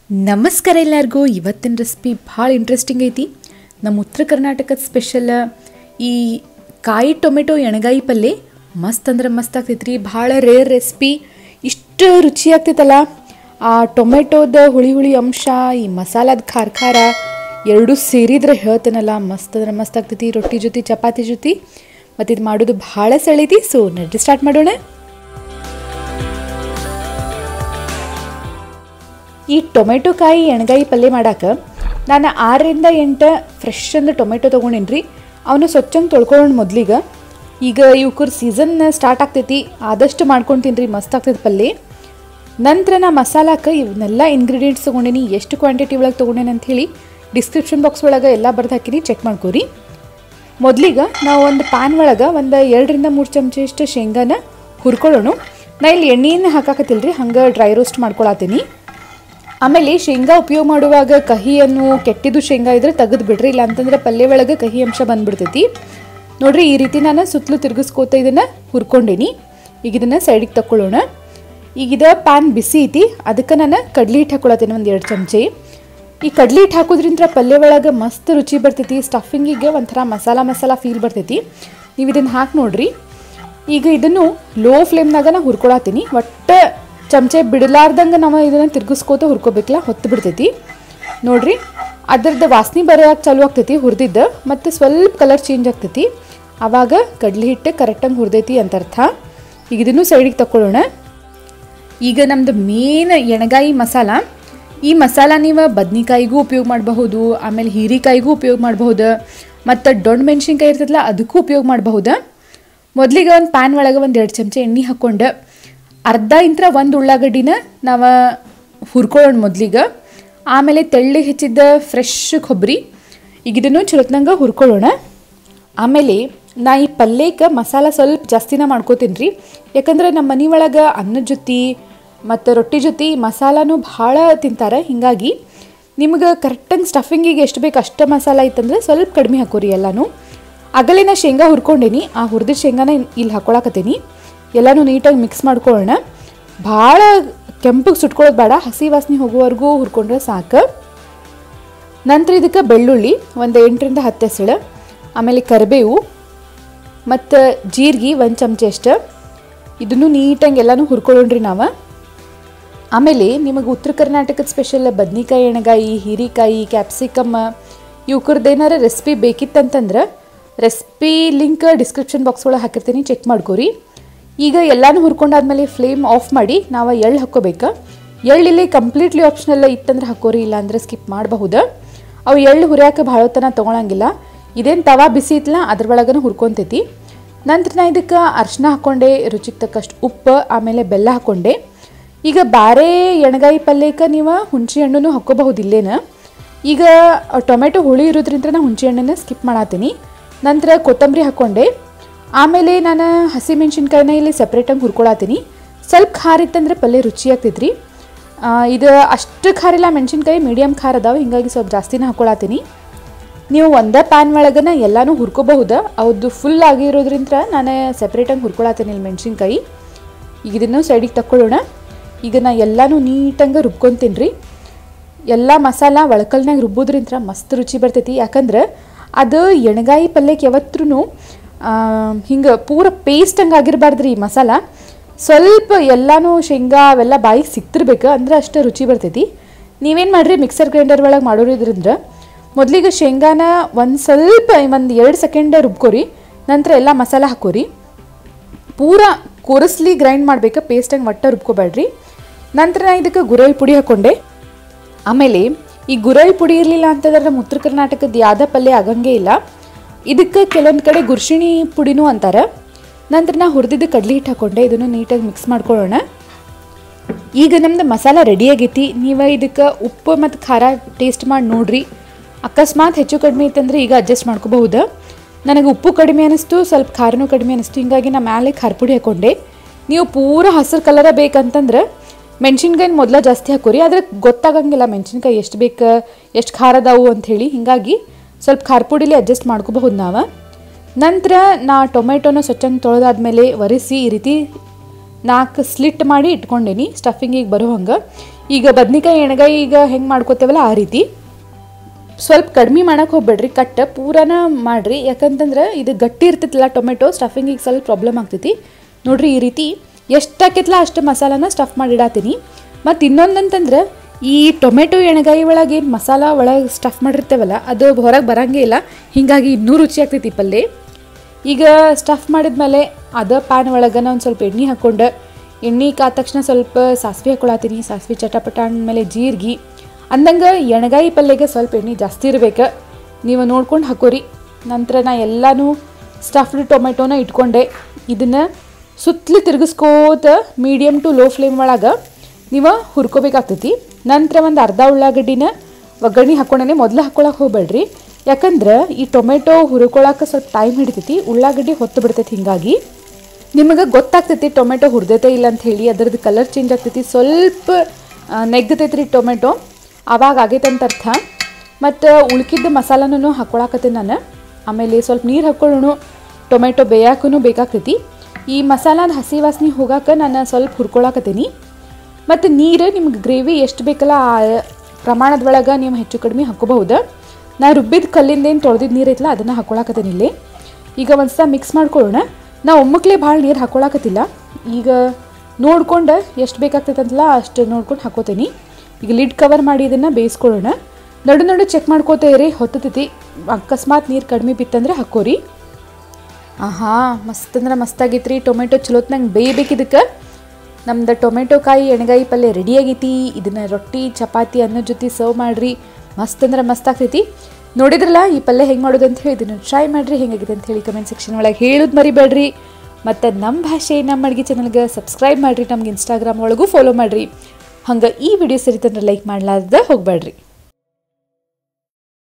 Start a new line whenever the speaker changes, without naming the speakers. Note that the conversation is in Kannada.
ನಮಸ್ಕಾರ ಎಲ್ಲರಿಗೂ ಇವತ್ತಿನ ರೆಸಿಪಿ ಭಾಳ ಇಂಟ್ರೆಸ್ಟಿಂಗ್ ಐತಿ ನಮ್ಮ ಉತ್ತರ ಕರ್ನಾಟಕದ ಸ್ಪೆಷಲ್ ಈ ಕಾಯಿ ಟೊಮೆಟೊ ಎಣಗಾಯಿ ಪಲ್ಯ ಮಸ್ತ್ ಅಂದ್ರೆ ಮಸ್ತ್ ಆಗ್ತೈತೆ ರೀ ಭಾಳ ರೇರ್ ರೆಸಿಪಿ ಇಷ್ಟು ರುಚಿ ಆಗ್ತೈತಲ್ಲ ಆ ಟೊಮೆಟೊದ ಹುಳಿ ಹುಳಿ ಅಂಶ ಈ ಮಸಾಲದ ಖಾರ ಖಾರ ಎರಡೂ ಸೇರಿದ್ರೆ ಹೇಳ್ತೇನಲ್ಲ ಮಸ್ತ್ ಅಂದ್ರೆ ಮಸ್ತ್ ಆಗ್ತೈತಿ ರೊಟ್ಟಿ ಜೊತೆ ಚಪಾತಿ ಜೊತೆ ಮತ್ತು ಇದು ಮಾಡೋದು ಭಾಳ ಸೆಳೈತಿ ಸೊ ನಡ್ರಿ ಸ್ಟಾರ್ಟ್ ಮಾಡೋಣ ಈ ಟೊಮೆಟೊ ಕಾಯಿ ಎಣ್ಗಾಯಿ ಪಲ್ಯ ಮಾಡಕ್ಕೆ ನಾನು ಆರರಿಂದ ಎಂಟು ಫ್ರೆಶ್ ಅಂದ್ರೆ ಟೊಮೆಟೊ ತೊಗೊಂಡೇನಿ ರೀ ಅವನು ಸ್ವಚ್ಛಂಗೆ ತೊಳ್ಕೊಳ್ಳೋಣ ಮೊದ್ಲಿಗೆ ಈಗ ಇವಕ್ಕರ ಸೀಸನ್ ಸ್ಟಾರ್ಟ್ ಆಗ್ತೈತಿ ಆದಷ್ಟು ಮಾಡ್ಕೊತೀನಿ ರೀ ಮಸ್ತ್ ಆಗ್ತೈತಿ ಪಲ್ಯ ನಂತರ ನಾ ಮಸಾಲಕ್ಕೆ ಇವನ್ನೆಲ್ಲ ಇಂಗ್ರೀಡಿಯೆಂಟ್ಸ್ ತೊಗೊಂಡೇನಿ ಎಷ್ಟು ಕ್ವಾಂಟಿಟಿ ಒಳಗೆ ತೊಗೊಂಡೇನಿ ಅಂತ ಹೇಳಿ ಡಿಸ್ಕ್ರಿಪ್ಷನ್ ಬಾಕ್ಸ್ ಒಳಗೆ ಎಲ್ಲ ಬರ್ದು ಹಾಕಿನಿ ಚೆಕ್ ಮಾಡ್ಕೊರಿ ಮೊದ್ಲಿಗೆ ನಾವು ಒಂದು ಪ್ಯಾನ್ ಒಳಗೆ ಒಂದು ಎರಡರಿಂದ ಮೂರು ಚಮಚಷ್ಟು ಶೇಂಗಾನ ಹುರ್ಕೊಳ್ಳೋಣ ನಾ ಇಲ್ಲಿ ಎಣ್ಣೆಯನ್ನು ಹಾಕಾಕತ್ತಿಲ್ಲ ರೀ ಹಂಗೆ ಡ್ರೈ ರೋಸ್ಟ್ ಮಾಡ್ಕೊಳತ್ತೀನಿ ಆಮೇಲೆ ಶೇಂಗಾ ಉಪಯೋಗ ಮಾಡುವಾಗ ಕಹಿಯನ್ನು ಕೆಟ್ಟಿದ್ದು ಶೇಂಗಾ ಇದ್ರೆ ತೆಗೆದು ಬಿಡ್ರಿ ಇಲ್ಲ ಅಂತಂದ್ರೆ ಪಲ್ಯ ಒಳಗೆ ಕಹಿ ಅಂಶ ಬಂದ್ಬಿಡ್ತೈತಿ ನೋಡ್ರಿ ಈ ರೀತಿ ನಾನು ಸುತ್ತಲೂ ತಿರುಗಿಸ್ಕೋತ ಇದನ್ನು ಹುರ್ಕೊಂಡೇನಿ ಈಗ ಇದನ್ನು ಸೈಡಿಗೆ ತಕ್ಕೊಳ್ಳೋಣ ಈಗ ಇದು ಪ್ಯಾನ್ ಬಿಸಿ ಐತಿ ಅದಕ್ಕೆ ನಾನು ಕಡ್ಲಿ ಹಿಟ್ಟು ಹಾಕೊಳತ್ತೀನಿ ಒಂದು ಎರಡು ಚಮಚೆ ಈ ಕಡ್ಲಿ ಹಿಟ್ಟು ಹಾಕೋದ್ರಿಂದ ಪಲ್ಯ ಒಳಗೆ ಮಸ್ತ್ ರುಚಿ ಬರ್ತೈತಿ ಸ್ಟಫಿಂಗಿಗೆ ಒಂಥರ ಮಸಾಲ ಮಸಾಲ ಫೀಲ್ ಬರ್ತೈತಿ ನೀವು ಇದನ್ನು ಹಾಕಿ ನೋಡ್ರಿ ಈಗ ಇದನ್ನು ಲೋ ಫ್ಲೇಮ್ನಾಗ ನಾ ಹುರ್ಕೊಳತ್ತೀನಿ ಒಟ್ಟು ಚಮಚೆ ಬಿಡಲಾರ್ದಂಗೆ ನಾವು ಇದನ್ನು ತಿರ್ಗಿಸ್ಕೋತ ಹುರ್ಕೋಬೇಕಲ್ಲ ಹೊತ್ತು ಬಿಡ್ತೈತಿ ನೋಡ್ರಿ ಅದ್ರದ್ದು ವಾಸನೆ ಬರೋಕೆ ಚಾಲು ಆಗ್ತೈತಿ ಹುರಿದಿದ್ದು ಮತ್ತು ಸ್ವಲ್ಪ ಕಲರ್ ಚೇಂಜ್ ಆಗ್ತೈತಿ ಆವಾಗ ಕಡ್ಲಿ ಹಿಟ್ಟು ಕರೆಕ್ಟಾಗಿ ಹುರಿದೈತಿ ಅಂತ ಅರ್ಥ ಈಗ ಇದನ್ನು ಸೈಡಿಗೆ ತಗೊಳ್ಳೋಣ ಈಗ ನಮ್ಮದು ಮೇನ್ ಎಣಗಾಯಿ ಮಸಾಲ ಈ ಮಸಾಲ ನೀವು ಬದ್ನಿಕಾಯಿಗೂ ಉಪಯೋಗ ಮಾಡಬಹುದು ಆಮೇಲೆ ಹೀರಿಕಾಯಿಗೂ ಉಪಯೋಗ ಮಾಡಬಹುದು ಮತ್ತು ದೊಡ್ಡ ಮೆಣಸಿನ್ಕಾಯಿ ಇರ್ತದಲ್ಲ ಅದಕ್ಕೂ ಉಪಯೋಗ ಮಾಡಬಹುದು ಮೊದಲಿಗೆ ಒಂದು ಪ್ಯಾನ್ ಒಳಗೆ ಒಂದು ಎರಡು ಚಮಚ ಎಣ್ಣೆ ಹಾಕ್ಕೊಂಡು ಅರ್ಧ ಇಂತ್ರ ಒಂದು ಉಳ್ಳಾಗಡ್ಡಿನ ನಾವು ಹುರ್ಕೊಳ್ಳೋಣ ಮೊದಲಿಗೆ ಆಮೇಲೆ ತೆಳ್ಳಿಗೆ ಹೆಚ್ಚಿದ್ದ ಫ್ರೆಶ್ ಕೊಬ್ಬರಿ ಈಗ ಇದನ್ನು ಚಲೋತ್ನಂಗೆ ಹುರ್ಕೊಳ್ಳೋಣ ಆಮೇಲೆ ನಾ ಈ ಪಲ್ಯಕ್ಕೆ ಮಸಾಲ ಸ್ವಲ್ಪ ಜಾಸ್ತಿನ ಮಾಡ್ಕೋತೀನಿ ರೀ ಯಾಕಂದ್ರೆ ನಮ್ಮ ಮನೆ ಒಳಗೆ ಅನ್ನದ ಜೊತೆ ಮತ್ತು ರೊಟ್ಟಿ ಜೊತೆ ಮಸಾಲಾನು ಭಾಳ ತಿಂತಾರೆ ಹೀಗಾಗಿ ನಿಮ್ಗೆ ಕರೆಕ್ಟಾಗಿ ಸ್ಟಫಿಂಗಿಗೆ ಎಷ್ಟು ಬೇಕು ಅಷ್ಟು ಮಸಾಲ ಇತ್ತಂದ್ರೆ ಸ್ವಲ್ಪ ಕಡಿಮೆ ಹಾಕೋರಿ ಎಲ್ಲನೂ ಆಗಲೇ ನಾ ಶೇಂಗಾ ಹುರ್ಕೊಂಡೇನಿ ಆ ಹುರಿದ ಶೇಂಗಾನ ಇಲ್ಲಿ ಹಾಕೊಳಕತ್ತೀನಿ ಎಲ್ಲನೂ ನೀಟಾಗಿ ಮಿಕ್ಸ್ ಮಾಡ್ಕೊಳ್ಳೋಣ ಭಾಳ ಕೆಂಪಿಗೆ ಸುಟ್ಕೊಳ್ಳೋದು ಬೇಡ ಹಸಿ ವಾಸನೆ ಹೋಗುವವರೆಗೂ ಹುರ್ಕೊಂಡ್ರೆ ಸಾಕು ನಂತರ ಇದಕ್ಕೆ ಬೆಳ್ಳುಳ್ಳಿ ಒಂದು ಎಂಟರಿಂದ ಹತ್ತು ಹೆಸಳು ಆಮೇಲೆ ಕರಿಬೇವು ಮತ್ತು ಜೀರಿಗೆ ಒಂದು ಚಮಚ ಅಷ್ಟು ಇದನ್ನು ನೀಟಾಗಿ ಎಲ್ಲನೂ ಹುರ್ಕೊಳ್ಳೋಣ್ರಿ ನಾವು ಆಮೇಲೆ ನಿಮಗೆ ಉತ್ತರ ಕರ್ನಾಟಕದ ಸ್ಪೆಷಲ್ ಬದ್ನಿಕಾಯಿ ಎಣ್ಣೆಗಾಯಿ ಹೀರಿಕಾಯಿ ಕ್ಯಾಪ್ಸಿಕಮ್ ಇವಕ್ಕರದ್ದೇನಾರ ರೆಸಿಪಿ ಬೇಕಿತ್ತಂತಂದ್ರೆ ರೆಸಿಪಿ ಲಿಂಕ್ ಡಿಸ್ಕ್ರಿಪ್ಷನ್ ಬಾಕ್ಸ್ ಒಳಗೆ ಹಾಕಿರ್ತೀನಿ ಚೆಕ್ ಮಾಡ್ಕೊರಿ ಈಗ ಎಲ್ಲನೂ ಹುರ್ಕೊಂಡಾದ್ಮೇಲೆ ಫ್ಲೇಮ್ ಆಫ್ ಮಾಡಿ ನಾವು ಎಳ್ಳು ಹಾಕ್ಕೋಬೇಕು ಎಳ್ಳು ಇಲ್ಲಿ ಕಂಪ್ಲೀಟ್ಲಿ ಆಪ್ಷನಲ್ ಇತ್ತಂದ್ರೆ ಹಾಕೋರಿ ಇಲ್ಲ ಅಂದ್ರೆ ಸ್ಕಿಪ್ ಮಾಡಬಹುದು ಅವು ಎಳ್ಳು ಹುರಿಯಾಕೆ ಭಾಳ ಹೊತ್ತನ ತೊಗೊಳಂಗಿಲ್ಲ ಇದೇನು ತವಾ ಬಿಸಿ ಇತ್ತಲ್ಲ ಅದ್ರ ಒಳಗನ ಹುರ್ಕೊತೈತಿ ನಂತರ ನಾ ಇದಕ್ಕೆ ಅರ್ಶಿನ ಹಾಕ್ಕೊಂಡೆ ರುಚಿಗೆ ತಕ್ಕಷ್ಟು ಉಪ್ಪು ಆಮೇಲೆ ಬೆಲ್ಲ ಹಾಕ್ಕೊಂಡೆ ಈಗ ಬೇರೆ ಎಣ್ಗಾಯಿ ಪಲ್ಯಕ್ಕೆ ನೀವು ಹುಣಸೆ ಹಣ್ಣು ಹಾಕ್ಕೋಬಹುದು ಇಲ್ಲೇನ ಈಗ ಟೊಮೆಟೊ ಹುಳಿ ಇರೋದ್ರಿಂದ ನಾನು ಹುಣಸೆ ಹಣ್ಣನ್ನು ಸ್ಕಿಪ್ ಮಾಡತ್ತೀನಿ ನಂತರ ಕೊತ್ತಂಬರಿ ಹಾಕ್ಕೊಂಡೆ ಆಮೇಲೆ ನಾನು ಹಸಿಮೆಣ್ಸಿನ್ಕಾಯಿನ ಇಲ್ಲಿ ಸಪ್ರೇಟಾಗಿ ಹುರ್ಕೊಳತ್ತೀನಿ ಸ್ವಲ್ಪ ಖಾರ ಇತ್ತಂದ್ರೆ ಪಲ್ಯ ರುಚಿ ಆಗ್ತೈತ್ರಿ ಇದು ಅಷ್ಟು ಖಾರ ಇಲ್ಲ ಮೆಣಸಿನ್ಕಾಯಿ ಮೀಡಿಯಮ್ ಖಾರ ಅದಾವೆ ಹಿಂಗಾಗಿ ಸ್ವಲ್ಪ ಜಾಸ್ತಿನ ಹಾಕ್ಕೊಳತ್ತೀನಿ ನೀವು ಒಂದೇ ಪ್ಯಾನ್ ಒಳಗನ ಎಲ್ಲನೂ ಹುರ್ಕೋಬಹುದು ಅವ್ದು ಫುಲ್ ಆಗಿರೋದ್ರಿಂದ ನಾನು ಸಪ್ರೇಟಾಗಿ ಹುರ್ಕೊಳತ್ತೀನಿ ಇಲ್ಲಿ ಮೆಣಸಿನ್ಕಾಯಿ ಈಗ ಇದನ್ನು ಸೈಡಿಗೆ ತಕ್ಕೊಳ್ಳೋಣ ಈಗ ನಾ ಎಲ್ಲನೂ ನೀಟಂಗೆ ರುಬ್ಕೊತೀನಿ ರೀ ಎಲ್ಲ ಮಸಾಲ ಒಳಕಲ್ನಾಗ ರುಬ್ಬೋದ್ರಿಂದ ಮಸ್ತ್ ರುಚಿ ಬರ್ತೈತಿ ಯಾಕಂದ್ರೆ ಅದು ಎಣ್ಗಾಯಿ ಪಲ್ಯಕ್ಕೆ ಯಾವತ್ತೂ ಹಿಂಗೆ ಪೂರ ಪೇಸ್ಟ್ ಹಂಗೆ ಆಗಿರಬಾರ್ದು ರೀ ಮಸಾಲ ಸ್ವಲ್ಪ ಎಲ್ಲನೂ ಶೇಂಗಾ ಅವೆಲ್ಲ ಬಾಯಿಗೆ ಸಿಕ್ತಿರ್ಬೇಕು ಅಂದ್ರೆ ಅಷ್ಟು ರುಚಿ ಬರ್ತೈತಿ ನೀವೇನು ಮಾಡಿರಿ ಮಿಕ್ಸರ್ ಗ್ರೈಂಡರ್ ಒಳಗೆ ಮಾಡೋದ್ರಿಂದ ಮೊದಲಿಗೆ ಶೇಂಗಾನ ಒಂದು ಸ್ವಲ್ಪ ಒಂದು ಎರಡು ಸೆಕೆಂಡ್ ರುಬ್ಕೋರಿ ನಂತರ ಎಲ್ಲ ಮಸಾಲ ಹಾಕೋರಿ ಪೂರ ಕೊರಸ್ಲಿ ಗ್ರೈಂಡ್ ಮಾಡ್ಬೇಕು ಪೇಸ್ಟಂಗೆ ಒಟ್ಟ ರುಬ್ಕೋಬೇಡ್ರಿ ನಂತರ ನಾ ಇದಕ್ಕೆ ಗುರಳ್ ಪುಡಿ ಹಾಕ್ಕೊಂಡೆ ಆಮೇಲೆ ಈ ಗುರಳ್ ಪುಡಿ ಇರಲಿಲ್ಲ ಅಂತಂದ್ರೆ ನಮ್ಮ ಉತ್ತರ ಕರ್ನಾಟಕದ ಯಾವ್ದೇ ಪಲ್ಯ ಆಗಂಗೆ ಇಲ್ಲ ಇದಕ್ಕೆ ಕೆಲವೊಂದು ಕಡೆ ಗುರ್ಷಿಣಿ ಪುಡಿನೂ ಅಂತಾರೆ ನಂತರ ನಾ ಹುರಿದಿದ್ದು ಕಡ್ಲಿ ಹಿಟ್ಟು ಹಾಕ್ಕೊಂಡೆ ಇದನ್ನು ನೀಟಾಗಿ ಮಿಕ್ಸ್ ಮಾಡ್ಕೊಳ್ಳೋಣ ಈಗ ನಮ್ದು ಮಸಾಲ ರೆಡಿ ಆಗೈತಿ ನೀವು ಇದಕ್ಕೆ ಉಪ್ಪು ಮತ್ತು ಖಾರ ಟೇಸ್ಟ್ ಮಾಡಿ ನೋಡ್ರಿ ಅಕಸ್ಮಾತ್ ಹೆಚ್ಚು ಕಡಿಮೆ ಇತ್ತಂದ್ರೆ ಈಗ ಅಡ್ಜಸ್ಟ್ ಮಾಡ್ಕೋಬಹುದು ನನಗೆ ಉಪ್ಪು ಕಡಿಮೆ ಅನ್ನಿಸ್ತು ಸ್ವಲ್ಪ ಖಾರನೂ ಕಡಿಮೆ ಅನ್ನಿಸ್ತು ಹಿಂಗಾಗಿ ನಾ ಮ್ಯಾಲೆ ಖಾರ ಪುಡಿ ಹಾಕ್ಕೊಂಡೆ ನೀವು ಪೂರ ಹಸಿರು ಕಲರ ಬೇಕಂತಂದ್ರೆ ಮೆಣಸಿನ್ಕಾಯಿನ ಮೊದಲ ಜಾಸ್ತಿ ಹಾಕೋರಿ ಆದ್ರೆ ಗೊತ್ತಾಗಂಗಿಲ್ಲ ಮೆಣಸಿನ್ಕಾಯಿ ಎಷ್ಟು ಬೇಕು ಎಷ್ಟು ಖಾರ ಅದಾವು ಅಂಥೇಳಿ ಹಿಂಗಾಗಿ ಸ್ವಲ್ಪ ಖಾರ ಪುಡಿಲಿ ಅಡ್ಜಸ್ಟ್ ಮಾಡ್ಕೋಬಹುದು ನಾವು ನಂತರ ನಾ ಟೊಮೆಟೊನ ಸ್ವಚ್ಛಂಗೆ ತೊಳೆದಾದ್ಮೇಲೆ ಒರೆಸಿ ಈ ರೀತಿ ನಾಲ್ಕು ಸ್ಲಿಟ್ ಮಾಡಿ ಇಟ್ಕೊಂಡೇನಿ ಸ್ಟಫಿಂಗಿಗೆ ಬರೋ ಹಂಗೆ ಈಗ ಬದ್ನಿಕಾಯಿ ಎಣ್ಗಾಯಿ ಈಗ ಹೆಂಗೆ ಮಾಡ್ಕೋತೇವಲ್ಲ ಆ ರೀತಿ ಸ್ವಲ್ಪ ಕಡಿಮೆ ಮಾಡಕ್ಕೆ ಹೋಗ್ಬೇಡ್ರಿ ಕಟ್ಟ ಪೂರನ ಮಾಡಿರಿ ಯಾಕಂತಂದ್ರೆ ಇದು ಗಟ್ಟಿ ಇರ್ತೈತಿಲ್ಲ ಟೊಮೆಟೊ ಸ್ಟಫಿಂಗಿಗೆ ಸ್ವಲ್ಪ ಪ್ರಾಬ್ಲಮ್ ಆಗ್ತೈತಿ ನೋಡ್ರಿ ಈ ರೀತಿ ಎಷ್ಟು ಹಾಕೈತಲ್ಲ ಅಷ್ಟು ಮಸಾಲಾನ ಸ್ಟಫ್ ಮಾಡಿಡಾತೀನಿ ಮತ್ತು ಇನ್ನೊಂದಂತಂದ್ರೆ ಈ ಟೊಮೆಟೊ ಎಣ್ಗಾಯಿ ಒಳಗೆ ಏನು ಮಸಾಲ ಒಳಗೆ ಸ್ಟಫ್ ಮಾಡಿರ್ತೇವಲ್ಲ ಅದು ಹೊರಗೆ ಬರಂಗೇ ಇಲ್ಲ ಹೀಗಾಗಿ ಇನ್ನೂ ರುಚಿ ಆಗ್ತೈತಿ ಪಲ್ಯ ಈಗ ಸ್ಟಫ್ ಮಾಡಿದ್ಮೇಲೆ ಅದ ಪ್ಯಾನ್ ಒಳಗೆ ಒಂದು ಸ್ವಲ್ಪ ಎಣ್ಣೆ ಹಾಕ್ಕೊಂಡು ಎಣ್ಣೆ ಕಾದ ತಕ್ಷಣ ಸ್ವಲ್ಪ ಸಾಸಿವೆ ಹಾಕೊಳತ್ತೀನಿ ಸಾಸಿವೆ ಚಟಪಟ ಅಂದಮೇಲೆ ಜೀರಿಗೆ ಅಂದಂಗೆ ಎಣ್ಗಾಯಿ ಪಲ್ಯಗೆ ಸ್ವಲ್ಪ ಎಣ್ಣೆ ಜಾಸ್ತಿ ಇರ್ಬೇಕು ನೀವು ನೋಡ್ಕೊಂಡು ಹಾಕೋರಿ ನಂತರ ನಾ ಎಲ್ಲನೂ ಸ್ಟಫ್ಡ್ ಟೊಮೆಟೊನ ಇಟ್ಕೊಂಡೆ ಇದನ್ನು ಸುತ್ತಲೂ ತಿರುಗಿಸ್ಕೋತ ಮೀಡಿಯಮ್ ಟು ಲೋ ಫ್ಲೇಮ್ ಒಳಗೆ ನೀವು ಹುರ್ಕೋಬೇಕಾಗ್ತೈತಿ ನಂತರ ಒಂದು ಅರ್ಧ ಉಳ್ಳಾಗಡ್ಡಿನ ಒಗ್ಗರಣೆ ಹಾಕೊಂಡೇ ಮೊದಲು ಹಾಕೊಳಕ್ಕೆ ಹೋಗ್ಬೇಡ್ರಿ ಯಾಕಂದ್ರೆ ಈ ಟೊಮೆಟೊ ಹುರ್ಕೊಳಕ್ಕೆ ಸ್ವಲ್ಪ ಟೈಮ್ ಹಿಡಿತೈತಿ ಉಳ್ಳಾಗಡ್ಡಿ ಹೊತ್ತು ಬಿಡ್ತೈತಿ ಹಿಂಗಾಗಿ ನಿಮಗೆ ಗೊತ್ತಾಗ್ತೈತಿ ಟೊಮೆಟೊ ಹುರಿದೈತೆ ಇಲ್ಲ ಅಂತ ಹೇಳಿ ಅದರದ್ದು ಕಲರ್ ಚೇಂಜ್ ಆಗ್ತೈತಿ ಸ್ವಲ್ಪ ನೆಗ್ದತೈತಿ ರೀ ಟೊಮೆಟೊ ಆವಾಗ ಆಗೈತೆ ಅಂತ ಅರ್ಥ ಮತ್ತು ಉಳ್ಕಿದ್ದ ಮಸಾಲನೂ ಹಾಕೊಳಕತ್ತೀನಿ ನಾನು ಆಮೇಲೆ ಸ್ವಲ್ಪ ನೀರು ಹಾಕ್ಕೊಳ್ಳೋಣ ಟೊಮೆಟೊ ಬೇಯಾಕೂ ಬೇಕಾಗ್ತೈತಿ ಈ ಮಸಾಲಾದ ಹಸಿ ವಾಸನೆ ಹೋಗಾಕ ನಾನು ಸ್ವಲ್ಪ ಹುರ್ಕೊಳಕತ್ತೀನಿ ಮತ್ತು ನೀರು ನಿಮ್ಗೆ ಗ್ರೇವಿ ಎಷ್ಟು ಬೇಕಲ್ಲ ಆ ಪ್ರಮಾಣದೊಳಗೆ ನೀವು ಹೆಚ್ಚು ಕಡಿಮೆ ಹಾಕೋಬಹುದು ನಾ ರುಬ್ಬಿದ ಕಲ್ಲಿಂದ ಏನು ತೊಳೆದಿದ್ದು ನೀರು ಐತಲ್ಲ ಅದನ್ನು ಹಾಕೊಳಕತ್ತೀನಿ ಇಲ್ಲಿ ಈಗ ಒಂದ್ಸಲ ಮಿಕ್ಸ್ ಮಾಡ್ಕೊಳ್ಳೋಣ ನಾ ಒಮ್ಮಕ್ಲೇ ಭಾಳ ನೀರು ಹಾಕೊಳಕತ್ತಿಲ್ಲ ಈಗ ನೋಡ್ಕೊಂಡು ಎಷ್ಟು ಬೇಕಾಗ್ತೈತಂತಲ್ಲ ಅಷ್ಟು ನೋಡ್ಕೊಂಡು ಹಾಕೋತೀನಿ ಈಗ ಲಿಡ್ ಕವರ್ ಮಾಡಿ ಇದನ್ನು ಬೇಯಿಸ್ಕೊಳ್ಳೋಣ ನಡು ನಡು ಚೆಕ್ ಮಾಡ್ಕೋತಾ ಇರಿ ಹೊತ್ತತೈತಿ ಅಕಸ್ಮಾತ್ ನೀರು ಕಡಿಮೆ ಬಿತ್ತಂದ್ರೆ ಹಾಕೋರಿ ಆಹಾ ಮಸ್ತ್ ಅಂದ್ರೆ ಮಸ್ತ್ ಆಗೈತ್ರಿ ಟೊಮೆಟೊ ಚಲೋತ್ನಂಗೆ ಬೇಯಬೇಕು ಇದಕ್ಕೆ ನಮ್ದು ಟೊಮೆಟೊ ಕಾಯಿ ಎಣ್ಗಾಯಿ ಪಲ್ಯ ರೆಡಿ ಆಗೈತಿ ಇದನ್ನ ರೊಟ್ಟಿ ಚಪಾತಿ ಅನ್ನೋ ಜೊತೆ ಸರ್ವ್ ಮಾಡ್ರಿ ಮಸ್ತ್ ಅಂದ್ರೆ ಮಸ್ತ್ ಆಗ್ತೈತಿ ನೋಡಿದ್ರಲ್ಲ ಈ ಪಲ್ಯ ಹೆಂಗೆ ಮಾಡೋದು ಅಂತ ಹೇಳಿ ಇದನ್ನು ಟ್ರೈ ಮಾಡಿರಿ ಹೆಂಗಾಗಿದೆ ಅಂತ ಹೇಳಿ ಕಮೆಂಟ್ ಸೆಕ್ಷನ್ ಒಳಗೆ ಹೇಳೋದು ಮರಿಬೇಡ್ರಿ ಮತ್ತು ನಮ್ಮ ಭಾಷೆ ನಮ್ಮ ಅಡುಗೆ ಚಾನಲ್ಗೆ ಸಬ್ಸ್ಕ್ರೈಬ್ ಮಾಡಿರಿ ನಮ್ಗೆ ಇನ್ಸ್ಟಾಗ್ರಾಮ್ ಒಳಗೂ ಫಾಲೋ ಮಾಡಿರಿ ಹಂಗೆ ಈ ವಿಡಿಯೋ ಸರಿತಂದ್ರೆ ಲೈಕ್ ಮಾಡ್ಲಾರ್ದ ಹೋಗಬೇಡ್ರಿ